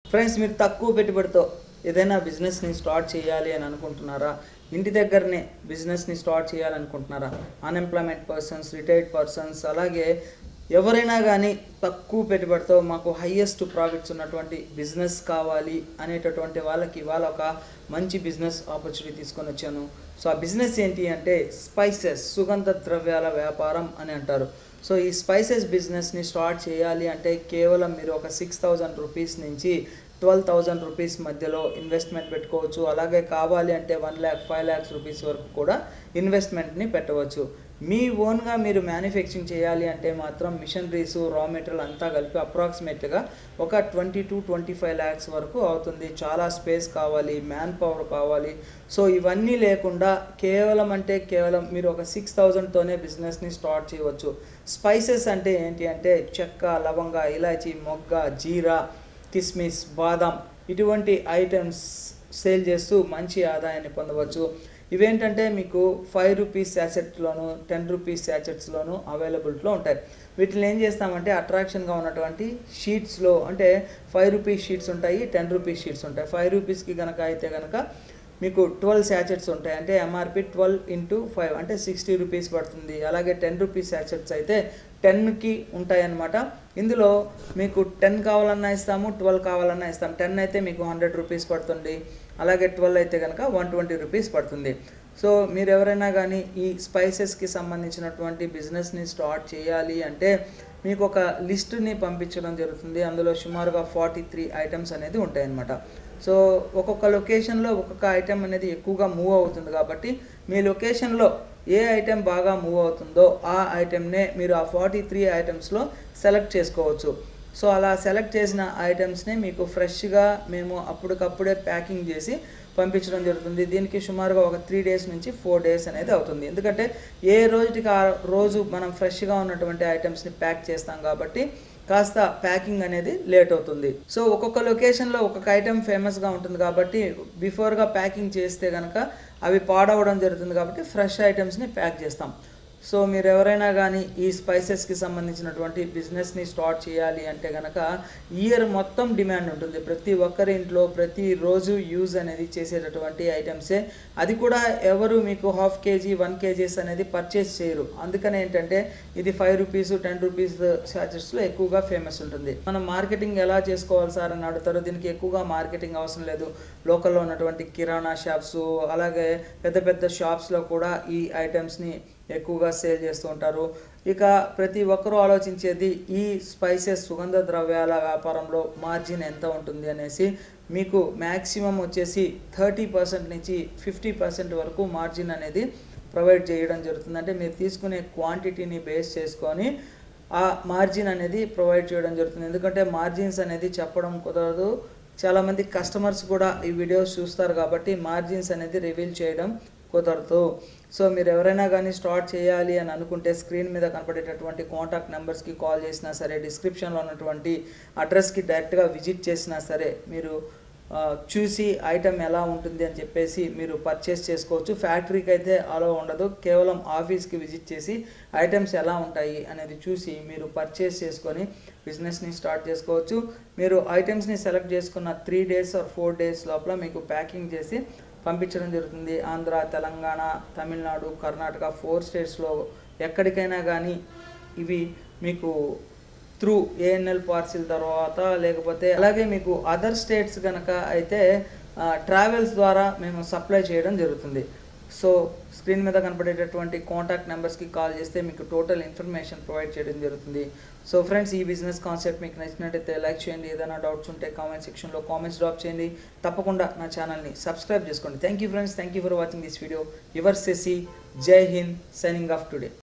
friends మీరు తక్కువ పెట్టుబడితో ఏదైనా బిజినెస్ని స్టార్ట్ చేయాలి అని అనుకుంటున్నారా ఇంటి దగ్గరనే బిజినెస్ని స్టార్ట్ చేయాలనుకుంటున్నారా అన్ఎంప్లాయ్మెంట్ పర్సన్స్ రిటైర్డ్ పర్సన్స్ అలాగే ఎవరైనా కానీ తక్కువ పెట్టుబడితో మాకు హయ్యెస్ట్ ప్రాఫిట్స్ ఉన్నటువంటి బిజినెస్ కావాలి అనేటటువంటి వాళ్ళకి ఇవాళ ఒక మంచి బిజినెస్ ఆపర్చునిటీ తీసుకొని వచ్చాను సో ఆ బిజినెస్ ఏంటి అంటే స్పైసెస్ సుగంధ ద్రవ్యాల వ్యాపారం అని అంటారు సో ఈ స్పైసెస్ బిజినెస్ని స్టార్ట్ చేయాలి అంటే కేవలం మీరు ఒక సిక్స్ థౌజండ్ రూపీస్ నుంచి ట్వెల్వ్ థౌజండ్ రూపీస్ మధ్యలో ఇన్వెస్ట్మెంట్ పెట్టుకోవచ్చు అలాగే కావాలి అంటే one lakh five lakhs rupees వరకు కూడా ఇన్వెస్ట్మెంట్ని పెట్టవచ్చు మీ ఓన్గా మీరు మ్యానుఫ్యాక్చరింగ్ చేయాలి అంటే మాత్రం మిషనరీస్ రా మెటీరియల్ అంతా కలిపి అప్రాక్సిమేట్గా ఒక twenty two twenty five lakhs వరకు అవుతుంది చాలా స్పేస్ కావాలి మ్యాన్ పవర్ కావాలి సో ఇవన్నీ లేకుండా కేవలం అంటే కేవలం మీరు ఒక సిక్స్ థౌజండ్తోనే బిజినెస్ని స్టార్ట్ చేయవచ్చు స్పైసెస్ అంటే ఏంటి అంటే చెక్క లవంగ ఇలాచి మొగ్గ జీరా కిస్మిస్ బాదం ఇటువంటి ఐటమ్స్ సేల్ చేస్తూ మంచి ఆదాయాన్ని పొందవచ్చు ఇవేంటంటే మీకు ఫైవ్ రూపీస్ శాచెట్లోను టెన్ రూపీస్ శాచెట్స్లోను అవైలబిలిటీలో ఉంటాయి వీటిని ఏం చేస్తామంటే అట్రాక్షన్గా ఉన్నటువంటి షీట్స్లో అంటే ఫైవ్ రూపీస్ షీట్స్ ఉంటాయి టెన్ రూపీస్ షీట్స్ ఉంటాయి ఫైవ్ రూపీస్కి కనుక అయితే కనుక మీకు ట్వెల్వ్ శాచెట్స్ ఉంటాయి అంటే ఎంఆర్పి ట్వెల్వ్ ఇంటూ ఫైవ్ అంటే సిక్స్టీ రూపీస్ పడుతుంది అలాగే టెన్ రూపీస్ శాచెట్స్ అయితే టెన్కి ఉంటాయి అన్నమాట ఇందులో మీకు టెన్ కావాలన్నా ఇస్తాము ట్వెల్వ్ కావాలన్నా ఇస్తాం టెన్ అయితే మీకు హండ్రెడ్ రూపీస్ పడుతుంది అలాగే ట్వెల్వ్ అయితే కనుక వన్ ట్వంటీ రూపీస్ పడుతుంది సో మీరు ఎవరైనా కానీ ఈ స్పైసెస్కి సంబంధించినటువంటి బిజినెస్ని స్టార్ట్ చేయాలి అంటే మీకు ఒక లిస్టుని పంపించడం జరుగుతుంది అందులో సుమారుగా ఫార్టీ త్రీ ఐటమ్స్ అనేది ఉంటాయన్నమాట సో ఒక్కొక్క లొకేషన్లో ఒక్కొక్క ఐటెం అనేది ఎక్కువగా మూవ్ అవుతుంది కాబట్టి మీ లొకేషన్లో ఏ ఐటెం బాగా మూవ్ అవుతుందో ఆ ఐటెంనే మీరు ఆ ఫార్టీ త్రీ ఐటమ్స్లో సెలెక్ట్ చేసుకోవచ్చు సో అలా సెలెక్ట్ చేసిన ఐటమ్స్ని మీకు ఫ్రెష్గా మేము అప్పటికప్పుడే ప్యాకింగ్ చేసి పంపించడం జరుగుతుంది దీనికి సుమారుగా ఒక త్రీ డేస్ నుంచి ఫోర్ డేస్ అనేది అవుతుంది ఎందుకంటే ఏ రోజుకి ఆ రోజు మనం ఫ్రెష్గా ఉన్నటువంటి ఐటమ్స్ని ప్యాక్ చేస్తాం కాబట్టి కాస్త ప్యాకింగ్ అనేది లేట్ అవుతుంది సో ఒక్కొక్క లొకేషన్లో ఒక్కొక్క ఐటెం ఫేమస్గా ఉంటుంది కాబట్టి బిఫోర్గా ప్యాకింగ్ చేస్తే కనుక అవి పాడవడం జరుగుతుంది కాబట్టి ఫ్రెష్ ఐటమ్స్ని ప్యాక్ చేస్తాం సో మీరు ఎవరైనా కానీ ఈ స్పైసెస్కి సంబంధించినటువంటి బిజినెస్ని స్టార్ట్ చేయాలి అంటే కనుక ఇయర్ మొత్తం డిమాండ్ ఉంటుంది ప్రతి ఒక్కరి ఇంట్లో ప్రతిరోజు యూజ్ అనేది చేసేటటువంటి ఐటమ్సే అది కూడా ఎవరు మీకు హాఫ్ కేజీ వన్ కేజీస్ అనేది పర్చేస్ చేయరు అందుకనే ఏంటంటే ఇది ఫైవ్ రూపీస్ టెన్ రూపీస్ చార్జెస్లో ఎక్కువగా ఫేమస్ ఉంటుంది మనం మార్కెటింగ్ ఎలా చేసుకోవాలి సార్ అని అడుగుతారు దీనికి ఎక్కువగా మార్కెటింగ్ అవసరం లేదు లోకల్లో ఉన్నటువంటి కిరాణా షాప్స్ అలాగే పెద్ద పెద్ద షాప్స్లో కూడా ఈ ఐటమ్స్ని ఎక్కువగా సేల్ చేస్తూ ఉంటారు ఇక ప్రతి ఒక్కరూ ఆలోచించేది ఈ స్పైసెస్ సుగంధ ద్రవ్యాల వ్యాపారంలో మార్జిన్ ఎంత ఉంటుంది అనేసి మీకు మ్యాక్సిమం వచ్చేసి థర్టీ పర్సెంట్ నుంచి ఫిఫ్టీ పర్సెంట్ వరకు మార్జిన్ అనేది ప్రొవైడ్ చేయడం జరుగుతుంది అంటే మీరు తీసుకునే క్వాంటిటీని బేస్ చేసుకొని ఆ మార్జిన్ అనేది ప్రొవైడ్ చేయడం జరుగుతుంది ఎందుకంటే మార్జిన్స్ అనేది చెప్పడం కుదరదు చాలామంది కస్టమర్స్ కూడా ఈ వీడియోస్ చూస్తారు కాబట్టి మార్జిన్స్ అనేది రివీల్ చేయడం కుదరదు సో మీరు ఎవరైనా కానీ స్టార్ట్ చేయాలి అని అనుకుంటే స్క్రీన్ మీద కనపడేటటువంటి కాంటాక్ట్ నెంబర్స్కి కాల్ చేసినా సరే డిస్క్రిప్షన్లో ఉన్నటువంటి అడ్రస్కి డైరెక్ట్గా విజిట్ చేసినా సరే మీరు ఆ, చూసి ఐటమ్ ఎలా ఉంటుంది అని చెప్పేసి మీరు పర్చేస్ చేసుకోవచ్చు ఫ్యాక్టరీకి అయితే అలా ఉండదు కేవలం ఆఫీస్కి విజిట్ చేసి ఐటమ్స్ ఎలా ఉంటాయి అనేది చూసి మీరు పర్చేస్ చేసుకొని బిజినెస్ని స్టార్ట్ చేసుకోవచ్చు మీరు ఐటమ్స్ని సెలెక్ట్ చేసుకున్న three days or four days లోపల మీకు ప్యాకింగ్ చేసి పంపించడం జరుగుతుంది ఆంధ్ర తెలంగాణ తమిళనాడు కర్ణాటక ఫోర్ స్టేట్స్లో ఎక్కడికైనా కానీ ఇవి మీకు త్రూ ఏఎన్ఎల్ పార్సిల్ తర్వాత లేకపోతే అలాగే మీకు అదర్ స్టేట్స్ కనుక అయితే ట్రావెల్స్ ద్వారా మేము సప్లై చేయడం జరుగుతుంది సో స్క్రీన్ మీద కనపడేటటువంటి కాంటాక్ట్ నెంబర్స్కి కాల్ చేస్తే మీకు టోటల్ ఇన్ఫర్మేషన్ ప్రొవైడ్ చేయడం జరుగుతుంది సో ఫ్రెండ్స్ ఈ బిజినెస్ కాన్సెప్ట్ మీకు నచ్చినట్టయితే లైక్ చేయండి ఏదైనా డౌట్స్ ఉంటే కామెంట్ సెక్షన్లో కామెంట్స్ డ్రాప్ చేయండి తప్పకుండా నా ఛానల్ని సబ్స్క్రైబ్ చేసుకోండి thank you friends thank you for watching this video your సెసి Jai Hind signing off today